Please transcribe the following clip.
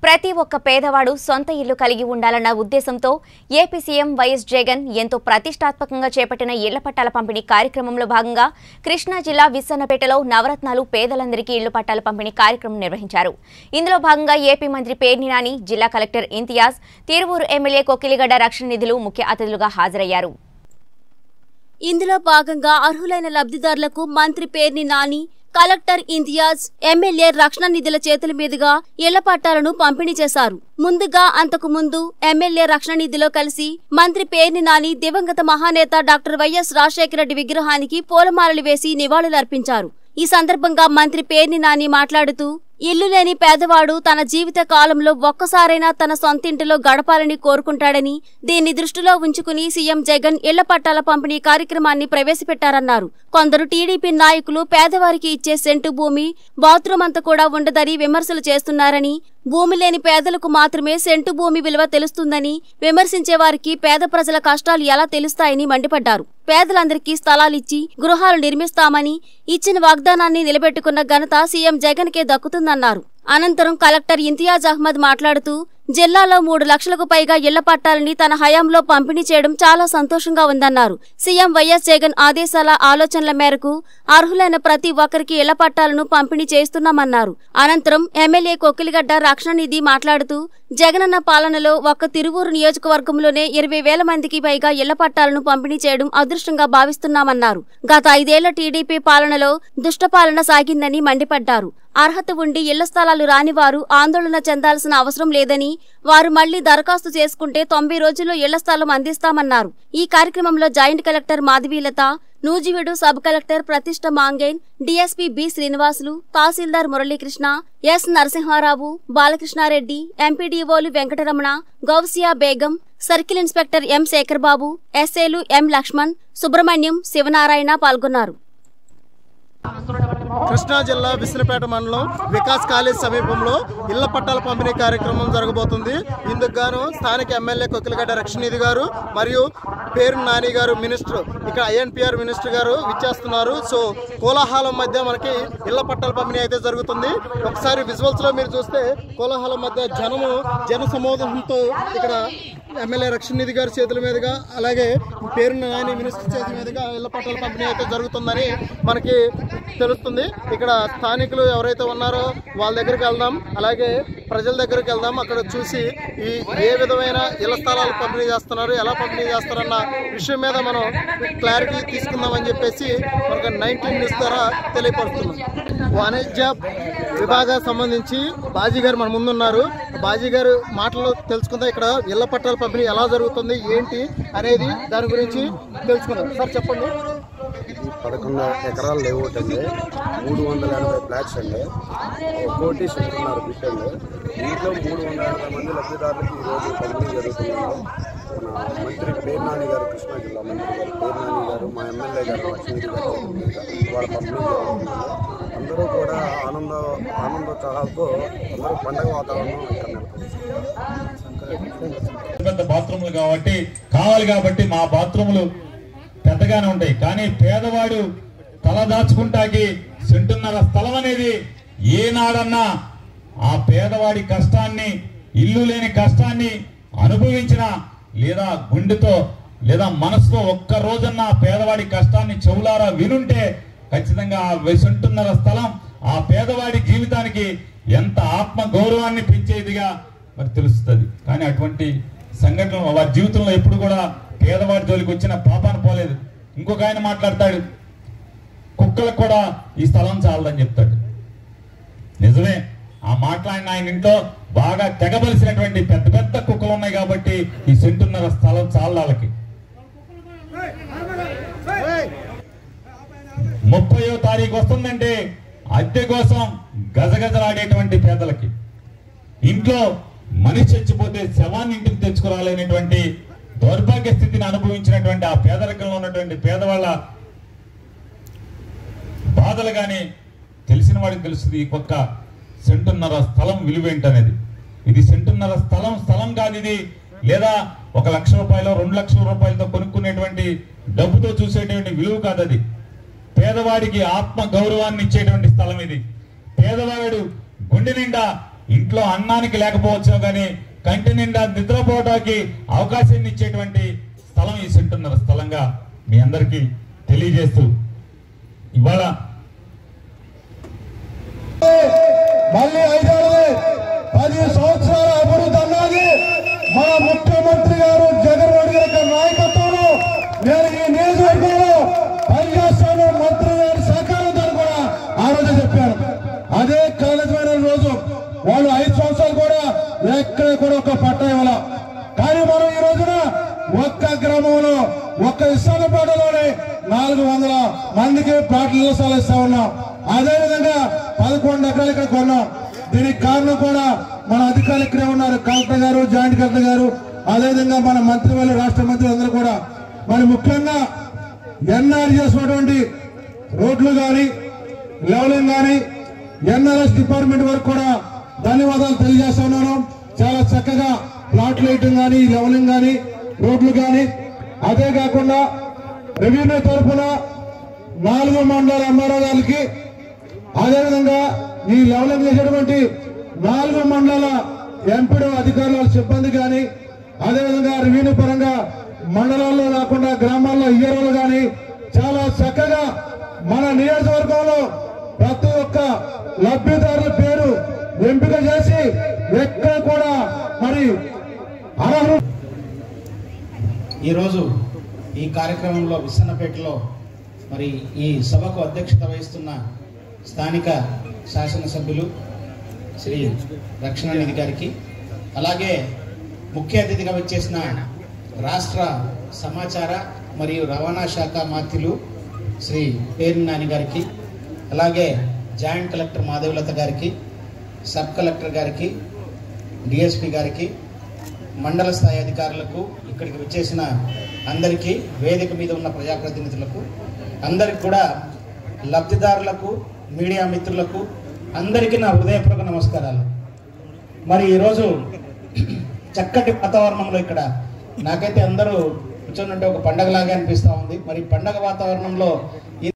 ప్రతి ఒక్క పేదవాడు సొంత ఇల్లు కలిగి ఉండాలన్న ఉద్దేశంతో ఏపీ సీఎం వైఎస్ జగన్ ఎంతో ప్రతిష్టాత్మకంగా చేపట్టిన ఇళ్ల పట్టాల పంపిణీ కార్యక్రమంలో భాగంగా కృష్ణా జిల్లా విస్సన్నపేటలో నవరత్నాలు పేదలందరికీ ఇళ్లు పట్టాల పంపిణీ కార్యక్రమం నిర్వహించారు ఇందులో భాగంగా ఏపీ మంత్రి పేర్ని నాని జిల్లా కలెక్టర్ ఇంతియాజ్ తిరువూరు ఎమ్మెల్యే కొక్కిలిగడ్డ రక్షణ నిధులు ముఖ్య అతిథులుగా హాజరయ్యారు ఇందులో భాగంగా అర్హులైన లబ్ధిదారులకు మంత్రి పేర్ని నాని కలెక్టర్ ఇంతియాజ్ ఎమ్మెల్యే రక్షణ నిధుల చేతుల మీదుగా ఇళ్ల పట్టాలను పంపిణీ చేశారు ముందుగా అంతకు ముందు ఎమ్మెల్యే రక్షణ నిధిలో కలిసి మంత్రి పేర్ని నాని దివంగత మహానేత డాక్టర్ వైఎస్ రాజశేఖర రెడ్డి విగ్రహానికి పూలమాలలు వేసి నివాళులర్పించారు ఈ సందర్భంగా మంత్రి పేర్ని నాని మాట్లాడుతూ ఇల్లు లేని పేదవాడు తన జీవిత కాలంలో ఒక్కసారైనా తన సొంతింటిలో గడపాలని కోరుకుంటాడని దీన్ని దృష్టిలో ఉంచుకుని సీఎం జగన్ ఇళ్ల పట్టాల పంపిణీ కార్యక్రమాన్ని ప్రవేశపెట్టారన్నారు కొందరు టీడీపీ నాయకులు పేదవారికి ఇచ్చే సెంటు భూమి బాత్రూమ్ అంతా కూడా ఉండదని విమర్శలు చేస్తున్నారని భూమి లేని పేదలకు మాత్రమే సెంటు భూమి విలువ తెలుస్తుందని విమర్శించే వారికి పేద ప్రజల కష్టాలు ఎలా తెలుస్తాయని మండిపడ్డారు పేదలందరికీ స్థలాలిచ్చి గృహాలు నిర్మిస్తామని ఇచ్చిన వాగ్దానాన్ని నిలబెట్టుకున్న ఘనత సీఎం జగన్ కే దక్కుతుందన్నారు అనంతరం కలెక్టర్ ఇంతియాజ్ అహ్మద్ మాట్లాడుతూ జిల్లాలో మూడు లక్షలకు పైగా ఇళ్ల పట్టాలని తన హయాంలో పంపిణీ చేయడం చాలా సంతోషంగా ఉందన్నారు సీఎం వైఎస్ జగన్ ఆదేశాల ఆలోచనల మేరకు అర్హులైన ప్రతి ఒక్కరికి ఇళ్ల పట్టాలను పంపిణీ చేస్తున్నామన్నారు అనంతరం ఎమ్మెల్యే కొక్కిలిగడ్డ రక్షణ నిధి మాట్లాడుతూ జగనన్న పాలనలో ఒక్క తిరువూరు నియోజకవర్గంలోనే ఇరవై వేల మందికి పైగా ఇళ్ల పట్టాలను పంపిణీ చేయడం అదృష్టంగా భావిస్తున్నామన్నారు గత ఐదేళ్ల టీడీపీ పాలనలో దుష్టపాలన సాగిందని మండిపడ్డారు అర్హత ఉండి ఇళ్ల స్థలాలు రాని వారు ఆందోళన చెందాల్సిన అవసరం లేదని వారు మళ్లీ దరఖాస్తు చేసుకుంటే తొంభై రోజుల్లో ఇళ్ల స్థలం అందిస్తామన్నారు ఈ కార్యక్రమంలో joint collector Madhavilatha Nuzvid sub collector Pratishta Mamgain DSP B Srinivasulu tahsildar Muralikrishna S Narasimha Rao Balakrishna Reddy ఎంపీడీఓలు Venkataramana Gousia Begum circle inspector M Sekhar Babu ఎస్ఏలు ఎం లక్ష్మణ్ సుబ్రహ్మణ్యం శివనారాయణ పాల్గొన్నారు కృష్ణా జిల్లా విసినపేట మండలం వికాస్ కాలేజ్ సమీపంలో ఇళ్ల పట్టాల పంపిణీ కార్యక్రమం జరగబోతుంది ఇందుకు గాను స్థానిక ఎమ్మెల్యే కొక్కిలగడ్డ రక్షణీది గారు మరియు పేరు నాని గారు మినిస్టర్ ఇక్కడ ఐఎన్పిఆర్ మినిస్టర్ గారు విచ్చేస్తున్నారు సో కోలాహలం మధ్య మనకి ఇళ్ల పట్టాల పంపిణీ అయితే జరుగుతుంది ఒకసారి విజువల్స్ లో మీరు చూస్తే కోలాహలం మధ్య జనము జన సమూహంతో ఇక్కడ ఎమ్మెల్యే రక్షణనిధి గారి చేతుల మీదుగా అలాగే పేరు నాని మినిస్టర్ చేతుల మీదుగా ఇళ్ల పట్టాల పంపిణీ అయితే జరుగుతుందని మనకి తెలుస్తుంది ఇక్కడ స్థానికులు ఎవరైతే ఉన్నారో వాళ్ళ దగ్గరికి వెళ్దాం అలాగే ప్రజల దగ్గరికి వెళ్దాం అక్కడ చూసి ఈ ఏ విధమైన ఇళ్ల స్థలాలు పంపిణీ చేస్తున్నారు ఎలా పంపిణీ చేస్తారన్న విషయం మీద మనం క్లారిటీ తీసుకుందామని చెప్పేసి మనకు నైన్టీన్ న్యూస్ ద్వారా తెలియపరుస్తున్నాం వాణిజ్య విభాగానికి సంబంధించి బాజీ గారు మన ముందున్నారు బాజీ గారు మాటలు తెలుసుకుందాం ఇక్కడ ఇళ్ల పట్టాల పంపిణీ ఎలా జరుగుతుంది ఏంటి అనేది దాని గురించి తెలుసుకుందాం సార్ చెప్పండి ఇది పదకొండు ఎకరాలు లేఅవుట్ అండి మూడు వందల ఎనభై ఫ్లాట్స్ అండి ఒక కోటి సెంటున్నర బిట్ అండి దీంట్లో మూడు వందల ఎనభై మంది లబ్ధిదారులకు ఈరోజు పంపిణీ జరుగుతుంది మన మంత్రి పేర్నాని గారు కృష్ణా జిల్లా మంత్రి గారు పేర్నాని గారు మా ఎమ్మెల్యే గారు లక్ష్మీ గారు వాళ్ళ పంపిణీ జరుగుతుంది అందరూ కూడా ఆనంద ఆనందోత్సాహాలతో అందరూ పండగ వాతావరణం ఇక్కడ నెలకొల్పారు పెద్ద బాత్రూములు కాబట్టి కావాలి కాబట్టి మా బాత్రూములు పెద్దగానే ఉంటాయి కానీ పేదవాడు తల దాచుకుంటాకి సెంటున్నర స్థలం అనేది ఏనాడన్నా ఆ పేదవాడి కష్టాన్ని ఇల్లు లేని కష్టాన్ని అనుభవించిన లేదా గుండెతో లేదా మనసుతో ఒక్క రోజన్నా ఆ పేదవాడి కష్టాన్ని చెవులారా వినుంటే ఖచ్చితంగా ఆ సెంటున్నర స్థలం ఆ పేదవాడి జీవితానికి ఎంత ఆత్మ గౌరవాన్ని పెంచేదిగా మరి తెలుస్తుంది కానీ అటువంటి సంఘటనలు వారి జీవితంలో ఎప్పుడు కూడా పేదవాడి జోలికి వచ్చిన పాపాన పోలేదు ఇంకొక ఆయన మాట్లాడతాడు కుక్కలకు కూడా ఈ స్థలం చాలదని చెప్తాడు నిజమే ఆ మాట్లాడిన ఆయన ఇంట్లో బాగా తెగబలిసినటువంటి పెద్ద పెద్ద కుక్కలు ఉన్నాయి కాబట్టి ఈ సెంటున్నర స్థలం చాలు వాళ్ళకి ముప్పయో తారీఖు వస్తుందంటే అద్దె కోసం గజగజలాడేటువంటి పేదలకి ఇంట్లో మనిషి చచ్చిపోతే శవాన్ని ఇంటికి తెచ్చుకోరాలనేటువంటి దౌర్భాగ్య స్థితిని అనుభవించినటువంటి ఆ పేదరికంలో ఉన్నటువంటి పేదవాళ్ళ బాధలు కానీ తెలిసిన వాడికి తెలుస్తుంది ఈ ఒక్క సెంటున్నర స్థలం విలువేంటనేది ఇది సెంటున్నర స్థలం స్థలం కాదు ఇది లేదా ఒక లక్ష రూపాయలు రెండు లక్షల రూపాయలతో కొనుక్కునేటువంటి డబ్బుతో చూసేటువంటి విలువ కాదు అది పేదవాడికి ఆత్మ గౌరవాన్ని ఇచ్చేటువంటి స్థలం ఇది పేదవాడు గుండె నిండా ఇంట్లో అన్నానికి లేకపోవచ్చు కానీ కంటి నిండా నిద్రపోవడానికి అవకాశాన్ని ఇచ్చేటువంటి స్థలం ఈ సెంటున్నర స్థలంగా మీ అందరికీ తెలియజేస్తూ ఇవాళ మళ్ళీ ఐదేళ్ళది పది సంవత్సరాల అభివృద్ధి అన్నది మన ముఖ్యమంత్రి గారు జగన్మోహన్ గారి యొక్క నాయకత్వంలో నేను ఈ నియోజకవర్గంలో పనిచేస్తాను మంత్రి గారి సహకారంతో కూడా ఆ రోజు చెప్పాను అదే కాలేజమైన రోజు వాళ్ళు ఐదు సంవత్సరాలు కూడా ఎక్కడ కూడా ఒక పట్ట ఇవ్వాల కానీ మనం ఈ రోజున ఒక్క గ్రామంలో ఒక్క విశాఖపేటలోనే నాలుగు వందల మందికి ప్లాట్లు స్థలాలు ఇస్తా ఉన్నాం అదే విధంగా పదకొండు ఎకరాలు ఇక్కడ కొన్నాం దీనికి కారణం కూడా మన అధికారులు ఇక్కడే ఉన్నారు కలెక్టర్ గారు జాయింట్ కలెక్టర్ గారు అదేవిధంగా మన మంత్రి వాళ్ళు రాష్ట్ర మంత్రులు అందరూ కూడా మరి ముఖ్యంగా ఎన్ఆర్ చేసినటువంటి రోడ్లు కానీ లెవలింగ్ కానీ ఎన్ఆర్ఎస్ డిపార్ట్మెంట్ వరకు కూడా ధన్యవాదాలు తెలియజేస్తున్నాను చాలా చక్కగా ప్లాట్లు వేయటం కానీ లెవలింగ్ కానీ రోడ్లు కానీ అదే కాకుండా రెవెన్యూ తరఫున నాలుగు మండల ఎంఆర్ఓ గారికి అదేవిధంగా ఈ లెవలింగ్ చేసేటువంటి నాలుగు మండల ఎంపీడీ అధికారుల సిబ్బంది కానీ అదేవిధంగా రెవెన్యూ పరంగా మండలాల్లో కాకుండా గ్రామాల్లో ఇయ్యరోలు కానీ చాలా చక్కగా మన నియోజకవర్గంలో ప్రతి ఒక్క లబ్ధిదారుల పేరు ఎంపిక చేసి ఎక్కడ కూడా మరి అర్హులు ఈరోజు ఈ కార్యక్రమంలో విసన్నపేటలో మరి ఈ సభకు అధ్యక్షత వహిస్తున్న స్థానిక శాసనసభ్యులు శ్రీ రక్షణ నిధి గారికి అలాగే ముఖ్య అతిథిగా వచ్చేసిన రాష్ట్ర సమాచార మరియు రవాణా శాఖ మాత్యులు శ్రీ పేరు నాని గారికి అలాగే జాయింట్ కలెక్టర్ మాధవలత గారికి సబ్ కలెక్టర్ గారికి డిఎస్పి గారికి మండల స్థాయి అధికారులకు ఇక్కడికి వచ్చేసిన అందరికీ వేదిక మీద ఉన్న ప్రజాప్రతినిధులకు అందరికి కూడా లబ్ధిదారులకు మీడియా మిత్రులకు అందరికీ నా హృదయపూర్వక నమస్కారాలు మరి ఈరోజు చక్కటి వాతావరణంలో ఇక్కడ నాకైతే అందరూ కూర్చొని ఉంటే ఒక పండగలాగా అనిపిస్తూ ఉంది మరి పండగ వాతావరణంలో ఈ